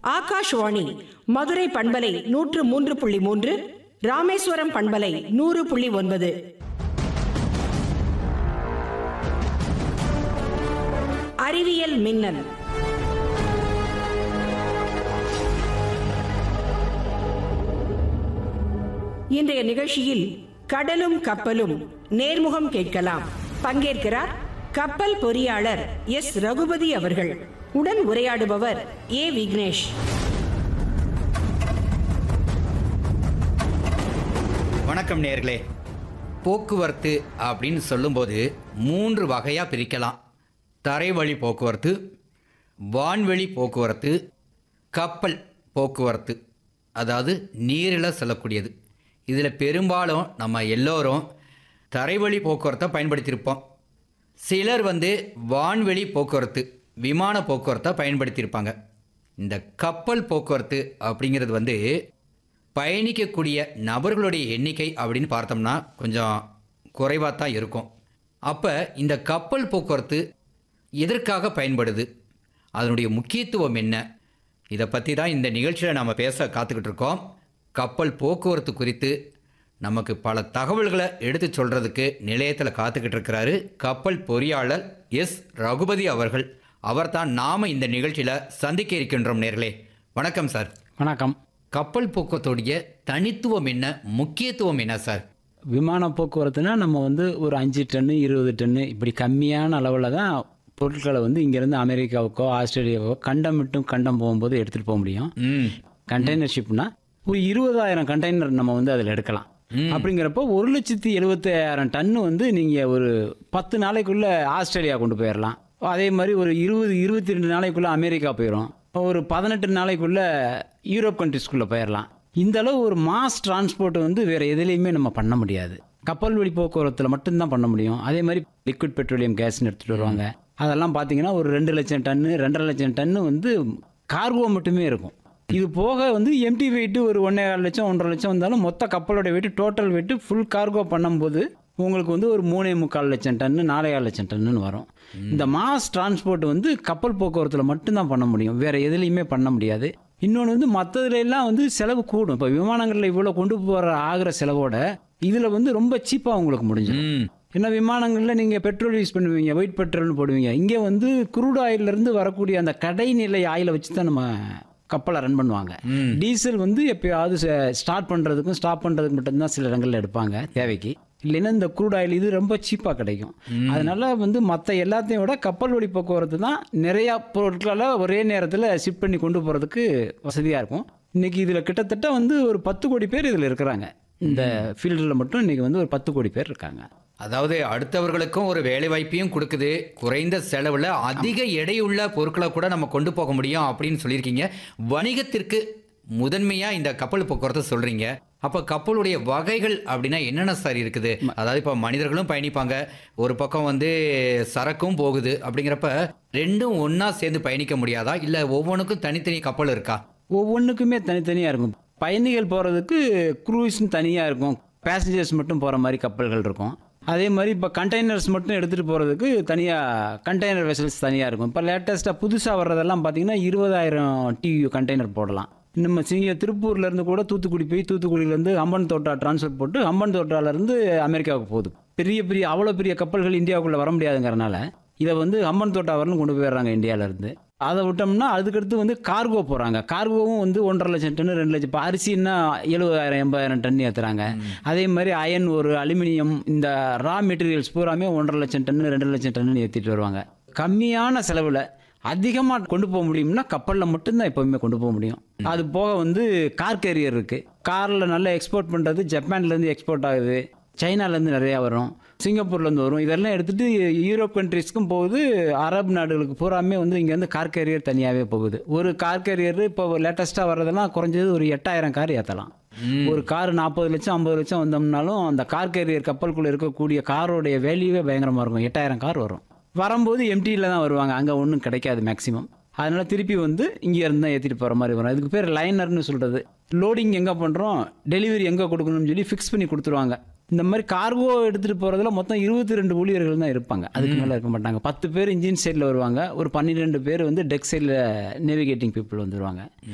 ஆகாஷ்வாணி மதுரை பண்பலை நூற்று மூன்று புள்ளி மூன்று ராமேஸ்வரம் பண்பலை நூறு புள்ளி ஒன்பது அறிவியல் மின்னல் இன்றைய நிகழ்ச்சியில் கடலும் கப்பலும் நேர்முகம் கேட்கலாம் பங்கேற்கிறார் கப்பல் பொறியாளர் எஸ் ரகுபதி அவர்கள் உடன் உரையாடுபவர் ஏ விக்னேஷ் வணக்கம் நேர்களே போக்குவரத்து அப்படின்னு சொல்லும்போது மூன்று வகையாக பிரிக்கலாம் தரைவழி போக்குவரத்து வான்வெளி போக்குவரத்து கப்பல் போக்குவரத்து அதாவது நீரில் செல்லக்கூடியது இதில் பெரும்பாலும் நம்ம எல்லோரும் தரைவழி போக்குவரத்தை பயன்படுத்தியிருப்போம் சிலர் வந்து வான்வெளி போக்குவரத்து விமான போக்குவரத்தை பயன்படுத்தியிருப்பாங்க இந்த கப்பல் போக்குவரத்து அப்படிங்கிறது வந்து பயணிக்கக்கூடிய நபர்களுடைய எண்ணிக்கை அப்படின்னு பார்த்தோம்னா கொஞ்சம் குறைவாக தான் இருக்கும் அப்போ இந்த கப்பல் போக்குவரத்து எதற்காக பயன்படுது அதனுடைய முக்கியத்துவம் என்ன இதை பற்றி தான் இந்த நிகழ்ச்சியில் நாம் பேச காத்துக்கிட்டு இருக்கோம் கப்பல் போக்குவரத்து குறித்து நமக்கு பல தகவல்களை எடுத்து சொல்கிறதுக்கு நிலையத்தில் காத்துக்கிட்டு இருக்கிறாரு கப்பல் பொறியாளர் எஸ் ரகுபதி அவர்கள் அவர் தான் நாம் இந்த நிகழ்ச்சியில் சந்திக்க இருக்கின்றோம் நேர்களே வணக்கம் சார் வணக்கம் கப்பல் போக்குவரத்துடைய தனித்துவம் என்ன முக்கியத்துவம் என்ன சார் விமான போக்குவரத்துனா நம்ம வந்து ஒரு அஞ்சு டன்னு இருபது டன்னு இப்படி கம்மியான அளவில் தான் பொருட்களை வந்து இங்கேருந்து அமெரிக்காவுக்கோ ஆஸ்திரேலியாவுக்கோ கண்டம் விட்டும் கண்டம் போகும்போது எடுத்துகிட்டு போக முடியும் ம் கண்டெய்னர் ஷிப்னா ஒரு இருபதாயிரம் கண்டெய்னர் நம்ம வந்து அதில் எடுக்கலாம் அப்படிங்கிறப்போ ஒரு லட்சத்தி எழுபத்தாயிரம் டன்னு வந்து நீங்கள் ஒரு பத்து நாளைக்குள்ளே ஆஸ்திரேலியா கொண்டு போயிடலாம் அதே மாதிரி ஒரு இருபது இருபத்தி ரெண்டு நாளைக்குள்ளே அமெரிக்கா போயிடும் ஒரு பதினெட்டு நாளைக்குள்ளே யூரோப் கண்ட்ரிஸ்குள்ளே போயிடலாம் இந்த அளவு ஒரு மாஸ் டிரான்ஸ்போர்ட் வந்து வேறு எதுலேயுமே நம்ம பண்ண முடியாது கப்பல் வழி போக்குவரத்தில் மட்டும்தான் பண்ண முடியும் அதே மாதிரி லிக்விட் பெட்ரோலியம் கேஸ்னு எடுத்துகிட்டு வருவாங்க அதெல்லாம் பார்த்தீங்கன்னா ஒரு ரெண்டு லட்சம் டன்னு ரெண்டரை லட்சம் டன்னு வந்து கார்கோ மட்டுமே இருக்கும் இது போக வந்து எம்டி வெயிட்டு ஒரு ஒன்றே கால் லட்சம் ஒன்றரை லட்சம் வந்தாலும் மொத்த கப்பலோட weight total weight full cargo பண்ணும்போது உங்களுக்கு வந்து ஒரு மூணே முக்கால் லட்சம் டன்னு நாலே கால் லட்சம் டன்னுன்னு வரும் இந்த மாஸ் டிரான்ஸ்போர்ட் வந்து கப்பல் போக்குவரத்தில் மட்டும்தான் பண்ண முடியும் வேற எதுலேயுமே பண்ண முடியாது இன்னொன்று வந்து மற்றதுல எல்லாம் வந்து செலவு கூடும் இப்போ விமானங்களில் இவ்வளோ கொண்டு போகிற ஆகிற செலவோட இதில் வந்து ரொம்ப சீப்பாக உங்களுக்கு முடிஞ்சிடும் ம் ஏன்னா விமானங்களில் நீங்கள் பெட்ரோல் யூஸ் பண்ணுவீங்க ஒயிட் பெட்ரோல்னு போடுவீங்க இங்கே வந்து குரூட் ஆயிலிருந்து வரக்கூடிய அந்த கடைநிலை ஆயிலை வச்சு தான் நம்ம கப்பலை ரன் பண்ணுவாங்க டீசல் வந்து எப்பயாவது ஸ்டார்ட் பண்ணுறதுக்கும் ஸ்டாப் பண்ணுறதுக்கு மட்டும்தான் சில இடங்கள்ல எடுப்பாங்க தேவைக்கு இல்லைன்னா இந்த குரூட் ஆயில் இது ரொம்ப சீப்பாக கிடைக்கும் அதனால வந்து மற்ற எல்லாத்தையும் விட கப்பல் வழி போக்குவரத்து தான் நிறையா பொருட்களை ஒரே நேரத்தில் ஷிப் பண்ணி கொண்டு போகிறதுக்கு வசதியாக இருக்கும் இன்னைக்கு இதில் கிட்டத்தட்ட வந்து ஒரு பத்து கோடி பேர் இதில் இருக்கிறாங்க இந்த ஃபீல்டில் மட்டும் இன்னைக்கு வந்து ஒரு பத்து கோடி பேர் இருக்காங்க அதாவது அடுத்தவர்களுக்கும் ஒரு வேலை வாய்ப்பையும் கொடுக்குது குறைந்த செலவில் அதிக எடையுள்ள பொருட்களை கூட நம்ம கொண்டு போக முடியும் அப்படின்னு சொல்லியிருக்கீங்க வணிகத்திற்கு முதன்மையாக இந்த கப்பல் போக்குவரத்து சொல்கிறீங்க அப்போ கப்பலுடைய வகைகள் அப்படின்னா என்னென்ன சார் இருக்குது அதாவது இப்போ மனிதர்களும் பயணிப்பாங்க ஒரு பக்கம் வந்து சரக்கும் போகுது அப்படிங்கிறப்ப ரெண்டும் ஒன்றா சேர்ந்து பயணிக்க முடியாதா இல்லை ஒவ்வொன்றுக்கும் தனித்தனி கப்பல் இருக்கா ஒவ்வொன்றுக்குமே தனித்தனியாக இருக்கும் பயணிகள் போகிறதுக்கு க்ரூஸ்னு தனியாக இருக்கும் பேசஞ்சர்ஸ் மட்டும் போகிற மாதிரி கப்பல்கள் இருக்கும் அதே மாதிரி இப்போ கண்டெய்னர்ஸ் மட்டும் எடுத்துகிட்டு போகிறதுக்கு தனியாக கண்டெய்னர் வெசல்ஸ் தனியாக இருக்கும் இப்போ லேட்டஸ்ட்டாக புதுசாக வர்றதெல்லாம் பார்த்தீங்கன்னா இருபதாயிரம் டியூ கண்டெய்னர் போடலாம் நம்ம சிங்க திருப்பூர்லேருந்து கூட தூத்துக்குடி போய் தூத்துக்குடியிலேருந்து அம்பன் தோட்டா டிரான்ஸ்ஃபர் போட்டு அம்பன் தோட்டாலேருந்து அமெரிக்காவுக்கு போகுது பெரிய பெரிய அவ்வளோ பெரிய கப்பல்கள் இந்தியாவுக்குள்ளே வர முடியாதுங்கிறனால இதை வந்து அம்மன் தோட்டா வரலும் கொண்டு போயிடுறாங்க இந்தியாவிலேருந்து அதை விட்டோம்னா அதுக்கடுத்து வந்து கார்கோ போகிறாங்க கார்கோவும் வந்து ஒன்றரை லட்சம் டன் ரெண்டு லட்சம் இப்போ அரிசின்னா எழுபதாயிரம் எண்பதாயிரம் டன் ஏற்றுறாங்க அதே மாதிரி அயன் ஒரு அலுமினியம் இந்த ரா மெட்டீரியல்ஸ் பூராமே ஒன்றரை லட்சம் டன் ரெண்டு லட்சம் டன் ஏற்றிட்டு வருவாங்க கம்மியான செலவில் அதிகமாக கொண்டு போக முடியும்னா கப்பலில் மட்டும்தான் எப்போவுமே கொண்டு போக முடியும் அது போக வந்து கார் கேரியர் இருக்குது காரில் நல்லா எக்ஸ்போர்ட் பண்ணுறது ஜப்பான்லேருந்து எக்ஸ்போர்ட் ஆகுது சைனாலேருந்து நிறையா வரும் சிங்கப்பூர்லேருந்து வரும் இதெல்லாம் எடுத்துகிட்டு யூரோப் கண்ட்ரீஸ்க்கும் போகுது அரபு நாடுகளுக்கு பூராமே வந்து இங்கேருந்து கார் கேரியர் தனியாகவே போகுது ஒரு கார் கேரியர் இப்போ லேட்டஸ்ட்டாக வர்றதெல்லாம் குறைஞ்சது ஒரு எட்டாயிரம் கார் ஏற்றலாம் ஒரு கார் நாற்பது லட்சம் ஐம்பது லட்சம் வந்தோம்னாலும் அந்த கார் கேரியர் கப்பலுக்குள்ளே இருக்கக்கூடிய காரோடைய வேல்யூவே பயங்கரமாக இருக்கும் எட்டாயிரம் கார் வரும் வரும்போது எம்டியில் தான் வருவாங்க அங்கே ஒன்றும் கிடைக்காது மேக்ஸிமம் அதனால திருப்பி வந்து இங்கே இருந்து தான் ஏற்றிட்டு போகிற மாதிரி வரும் இதுக்கு பேர் லைனர்னு சொல்கிறது லோடிங் எங்கே பண்ணுறோம் டெலிவரி எங்கே கொடுக்கணும்னு சொல்லி ஃபிக்ஸ் பண்ணி கொடுத்துருவாங்க இந்த மாதிரி கார்கோ எடுத்துகிட்டு போகிறதுல மொத்தம் இருபத்தி ரெண்டு ஊழியர்கள் தான் இருப்பாங்க அதுக்கு மேலே இருக்க மாட்டாங்க பத்து பேர் இன்ஜின் சைடில் வருவாங்க ஒரு பன்னிரெண்டு பேர் வந்து டெக் சைடில் நேவிகேட்டிங் பீப்புள் வந்துருவாங்க